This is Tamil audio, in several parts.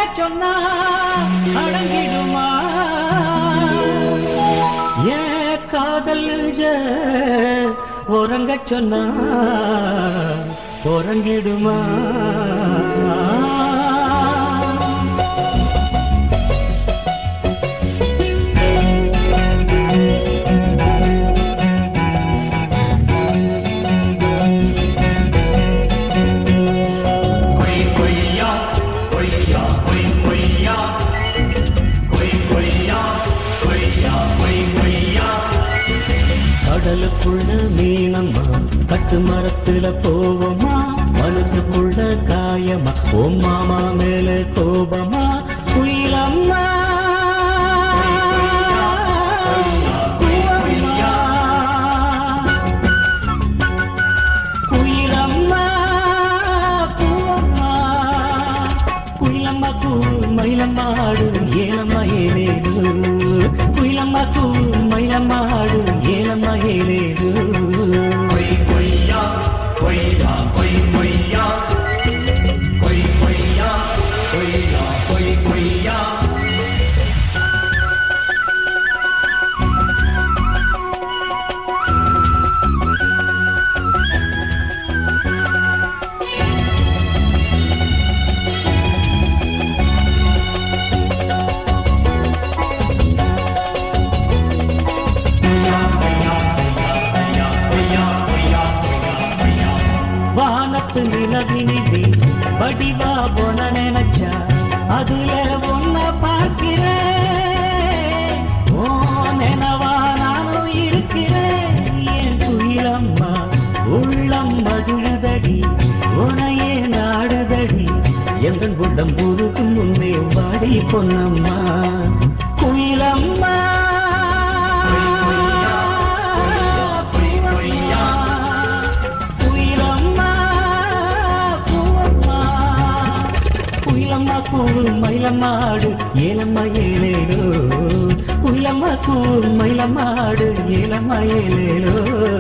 சொன்னா அடங்கிடுமா ஏன் காதல் நெஞ்ச உறங்க சொன்னா உறங்கிடுமா கடலுக்குள்ள மீனம்மா கட்டு மரத்துல போவோமா மனசுக்குள்ள காயமா ஓ மாமா மேல கோபமா குயிலம்மா குயிலம்மா கூவம்மா குயிலம்மா கூ மயிலம்மாடு ஏலம்மா ஏலேது குயிலம்மா கூ மயிலம்மாடு ஏலம்மா ஏலேது வானத்து நிலவினிதி வடிவா போன நினைச்சா அதுல ஒன்ன பார்க்கிறேன் ஓ நினவா நானும் இருக்கிறேன் என் குயிலம்மா உள்ளம் மகிழுதடி உனையே நாடுதடி எந்த உள்ளம் புதுக்கும் முன்னே வாடி பொன்னம்மா குயிலம்மா குயிலம்மா பூவம்மா குயிலம்மா கூறு மயிலம்மாடு ஏலம்மா ஏலேலோ குயிலம்மா கூறு மயிலம்மாடு ஏலம்மா ஏலேலோ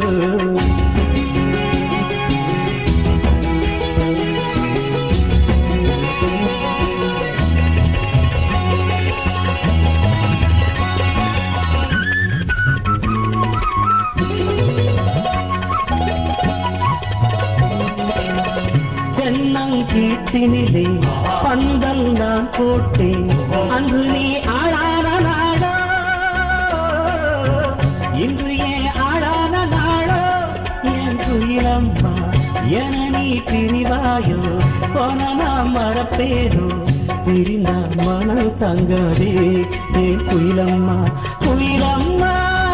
தென்னங்கீர்த்தினிலே பந்தல் நான் போட்டேன் அன்று நீ ஆளான நாடோ இன்று ஏன் ஆளான நாடோ என் குயிலம்மா என நீ பிரிவாயோ போன நான் மறப்பேனோ பிரிந்த மனம் தங்காதே என் குயிலம்மா குயிலம்மா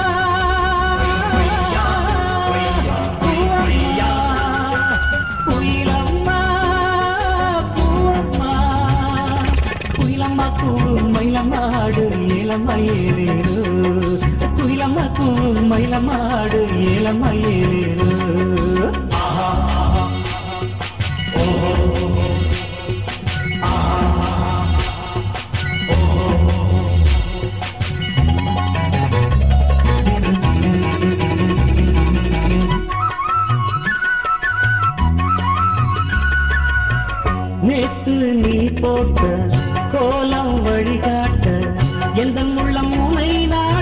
குயிலம்மா பூவம்மா குயிலம்மா கூ மயிலம்மாடு ஏலம்மா ஏலேரு குயிலம்மா கூ மயிலம்மாடு ஏலம்மா ஏலேரு நேத்து நீ போட்ட கோலம் வழிகாட்ட எந்த உள்ளம் முனை நான்